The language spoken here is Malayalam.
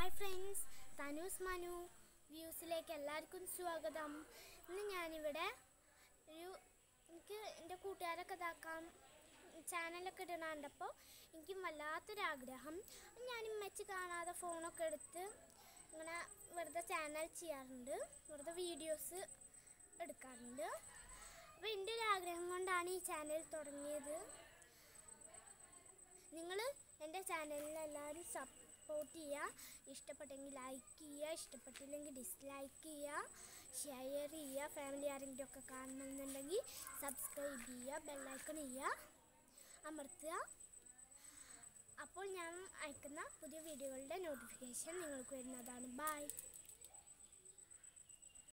ഹായ് ഫ്രണ്ട്സ് തനൂസ് മനു വ്യൂസിലേക്ക് എല്ലാവർക്കും സ്വാഗതം ഇന്ന് ഞാനിവിടെ ഒരു എനിക്ക് എൻ്റെ കൂട്ടുകാരൊക്കെ ഇതാക്കാം ചാനലൊക്കെ ഇടണ കണ്ടപ്പോൾ എനിക്ക് വല്ലാത്തൊരാഗ്രഹം ഞാൻ ഇമ്മച്ച് കാണാതെ ഫോണൊക്കെ എടുത്ത് ഇങ്ങനെ വെറുതെ ചാനൽ ചെയ്യാറുണ്ട് വെറുതെ വീഡിയോസ് എടുക്കാറുണ്ട് അപ്പോൾ എൻ്റെ ഒരു ആഗ്രഹം കൊണ്ടാണ് ഈ ചാനൽ തുടങ്ങിയത് നിങ്ങൾ എൻ്റെ ചാനലിൽ എല്ലാവരും സപ്പോർട്ട് ചെയ്യുക ഇഷ്ടപ്പെട്ടെങ്കിൽ ലൈക്ക് ചെയ്യുക ഇഷ്ടപ്പെട്ടില്ലെങ്കിൽ ഡിസ്ലൈക്ക് ചെയ്യുക ഷെയർ ചെയ്യുക ഫാമിലി ആരെങ്കിലും ഒക്കെ കാണണമെന്നുണ്ടെങ്കിൽ സബ്സ്ക്രൈബ് ചെയ്യുക ബെല്ലൈക്കൺ ചെയ്യുക അമർത്തുക അപ്പോൾ ഞാൻ അയക്കുന്ന പുതിയ വീഡിയോകളുടെ നോട്ടിഫിക്കേഷൻ നിങ്ങൾക്ക് വരുന്നതാണ് ബൈ